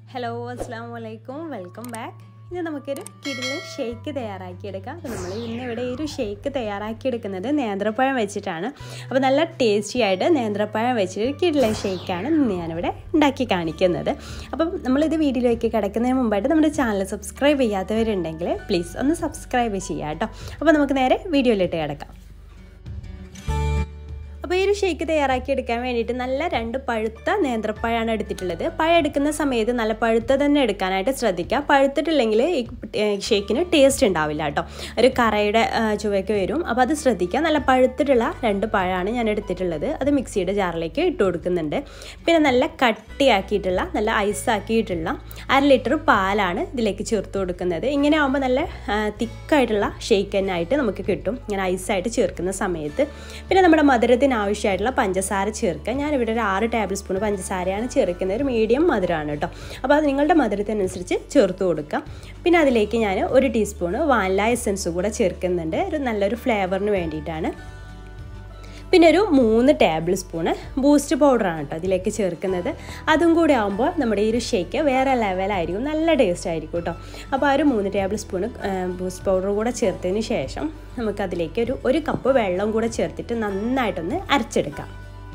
hello അസ്സാം വലൈക്കും welcome back ഇന്ന് നമുക്കൊരു കിടിലൻ ഷേക്ക് തയ്യാറാക്കിയെടുക്കാം അപ്പോൾ നമ്മൾ ഇന്ന് ഇവിടെ ഈ ഒരു ഷേക്ക് തയ്യാറാക്കിയെടുക്കുന്നത് നേന്ത്രപ്പഴം വെച്ചിട്ടാണ് അപ്പോൾ നല്ല ടേസ്റ്റി ആയിട്ട് നേന്ത്രപ്പഴം വെച്ചിട്ട് ഒരു കിടിലൻ ഷേക്കാണ് ഇന്ന് ഞാനിവിടെ ഉണ്ടാക്കി കാണിക്കുന്നത് അപ്പം നമ്മളിത് വീഡിയോയിലേക്ക് കിടക്കുന്നതിന് മുമ്പായിട്ട് നമ്മുടെ ചാനൽ സബ്സ്ക്രൈബ് ചെയ്യാത്തവരുണ്ടെങ്കിൽ പ്ലീസ് ഒന്ന് സബ്സ്ക്രൈബ് ചെയ്യാം കേട്ടോ അപ്പോൾ നമുക്ക് നേരെ വീഡിയോയിലിട്ട് കിടക്കാം അപ്പോൾ ഈ ഒരു ഷേക്ക് തയ്യാറാക്കി എടുക്കാൻ വേണ്ടിയിട്ട് നല്ല രണ്ട് പഴുത്ത നേന്ത്രപ്പഴമാണ് എടുത്തിട്ടുള്ളത് പഴം എടുക്കുന്ന സമയത്ത് നല്ല പഴുത്ത തന്നെ എടുക്കാനായിട്ട് ശ്രദ്ധിക്കുക പഴുത്തിട്ടില്ലെങ്കിൽ ഈ ഷേക്കിന് ടേസ്റ്റ് ഉണ്ടാവില്ല കേട്ടോ ഒരു കറയുടെ ചുവയ്ക്ക് വരും അപ്പോൾ അത് ശ്രദ്ധിക്കുക നല്ല പഴുത്തിട്ടുള്ള രണ്ട് പഴമാണ് ഞാൻ എടുത്തിട്ടുള്ളത് അത് മിക്സിയുടെ ജാറിലേക്ക് ഇട്ട് കൊടുക്കുന്നുണ്ട് പിന്നെ നല്ല കട്ടിയാക്കിയിട്ടുള്ള നല്ല ഐസാക്കിയിട്ടുള്ള അര ലിറ്റർ പാലാണ് ഇതിലേക്ക് ചേർത്ത് കൊടുക്കുന്നത് ഇങ്ങനെ ആകുമ്പോൾ നല്ല തിക്കായിട്ടുള്ള ഷേക്ക് തന്നെ ആയിട്ട് നമുക്ക് കിട്ടും ഇങ്ങനെ ഐസായിട്ട് ചേർക്കുന്ന സമയത്ത് പിന്നെ നമ്മുടെ മധുരത്തിന് ആവശ്യമായിട്ടുള്ള പഞ്ചസാര ചേർക്കുക ഞാനിവിടെ ഒരു ആറ് ടേബിൾ സ്പൂൺ പഞ്ചസാരയാണ് ചേർക്കുന്നത് ഒരു മീഡിയം മധുരമാണ് കേട്ടോ അപ്പോൾ അത് നിങ്ങളുടെ മധുരത്തിനനുസരിച്ച് ചേർത്ത് കൊടുക്കുക പിന്നെ അതിലേക്ക് ഞാൻ ഒരു ടീസ്പൂണ് വാനില എസൻസ് കൂടെ ചേർക്കുന്നുണ്ട് ഒരു നല്ലൊരു ഫ്ലേവറിന് വേണ്ടിയിട്ടാണ് പിന്നെ ഒരു മൂന്ന് ടേബിൾ സ്പൂണ് ബൂസ്റ്റ് പൗഡറാണ് കേട്ടോ അതിലേക്ക് ചേർക്കുന്നത് അതും കൂടി ആകുമ്പോൾ നമ്മുടെ ഈ ഒരു ഷേക്ക് വേറെ ലെവലായിരിക്കും നല്ല ടേസ്റ്റ് ആയിരിക്കും കേട്ടോ അപ്പോൾ ആ ഒരു മൂന്ന് ടേബിൾ സ്പൂണ് ബൂസ്റ്റ് പൗഡർ കൂടെ ചേർത്തതിന് ശേഷം നമുക്കതിലേക്ക് ഒരു ഒരു കപ്പ് വെള്ളം കൂടെ ചേർത്തിട്ട് നന്നായിട്ടൊന്ന് അരച്ചെടുക്കാം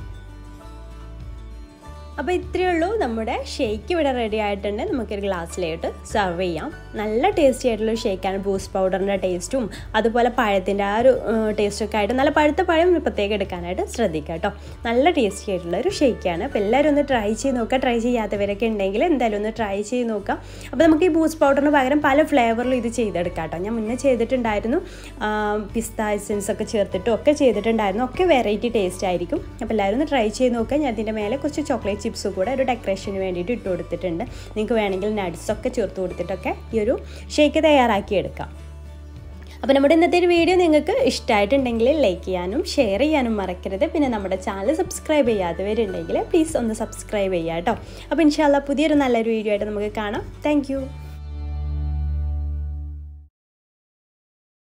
അപ്പോൾ ഇത്രയേ ഉള്ളൂ നമ്മുടെ ഷേക്ക് ഇവിടെ റെഡി ആയിട്ടുണ്ട് നമുക്കൊരു ഗ്ലാസ്സിലേക്ക് സെർവ് ചെയ്യാം നല്ല ടേസ്റ്റി ആയിട്ടുള്ള ഷേക്കാണ് ബൂസ്റ്റ് പൗഡറിൻ്റെ ടേസ്റ്റും അതുപോലെ പഴത്തിൻ്റെ ആ ഒരു ടേസ്റ്റൊക്കെ ആയിട്ട് നല്ല പഴുത്ത പഴം പ്രത്യേകം എടുക്കാനായിട്ട് ശ്രദ്ധിക്കുക കേട്ടോ നല്ല ടേസ്റ്റി ആയിട്ടുള്ള ഒരു ഷേക്കാണ് അപ്പോൾ എല്ലാവരും ഒന്ന് ട്രൈ ചെയ്ത് നോക്കുക ട്രൈ ചെയ്യാത്തവരൊക്കെ ഉണ്ടെങ്കിൽ എന്തായാലും ഒന്ന് ട്രൈ ചെയ്ത് നോക്കാം അപ്പോൾ നമുക്ക് ഈ ബൂസ്റ്റ് പൗഡറിന് പകരം പല ഫ്ലേവറിലും ഇത് ചെയ്തെടുക്കാം കേട്ടോ ഞാൻ മുന്നേ ചെയ്തിട്ടുണ്ടായിരുന്നു പിസ്ത എസൻസ് ഒക്കെ ചേർത്തിട്ടും ഒക്കെ ചെയ്തിട്ടുണ്ടായിരുന്നു ഒക്കെ വെറൈറ്റി ടേസ്റ്റ് ആയിരിക്കും അപ്പോൾ എല്ലാവരും ഒന്ന് ട്രൈ ചെയ്ത് നോക്കുക ഞാൻ അതിൻ്റെ മേലെ കുറച്ച് ചോക്ലേറ്റ് ചിപ്സ് കൂടെ ഒരു ഡെക്കറേഷന് വേണ്ടിയിട്ട് ഇട്ട് കൊടുത്തിട്ടുണ്ട് നിങ്ങൾക്ക് വേണമെങ്കിൽ നട്ട്സൊക്കെ ചേർത്ത് കൊടുത്തിട്ടൊക്കെ ഈ ഒരു ഷേക്ക് തയ്യാറാക്കി എടുക്കാം അപ്പോൾ നമ്മുടെ ഇന്നത്തെ ഒരു വീഡിയോ നിങ്ങൾക്ക് ഇഷ്ടമായിട്ടുണ്ടെങ്കിൽ ലൈക്ക് ചെയ്യാനും ഷെയർ ചെയ്യാനും മറക്കരുത് പിന്നെ നമ്മുടെ ചാനൽ സബ്സ്ക്രൈബ് ചെയ്യാത്തവരുണ്ടെങ്കിൽ പ്ലീസ് ഒന്ന് സബ്സ്ക്രൈബ് ചെയ്യുക കേട്ടോ അപ്പോൾ ഇൻഷാല്ല പുതിയൊരു നല്ലൊരു വീഡിയോ ആയിട്ട് നമുക്ക് കാണാം താങ്ക്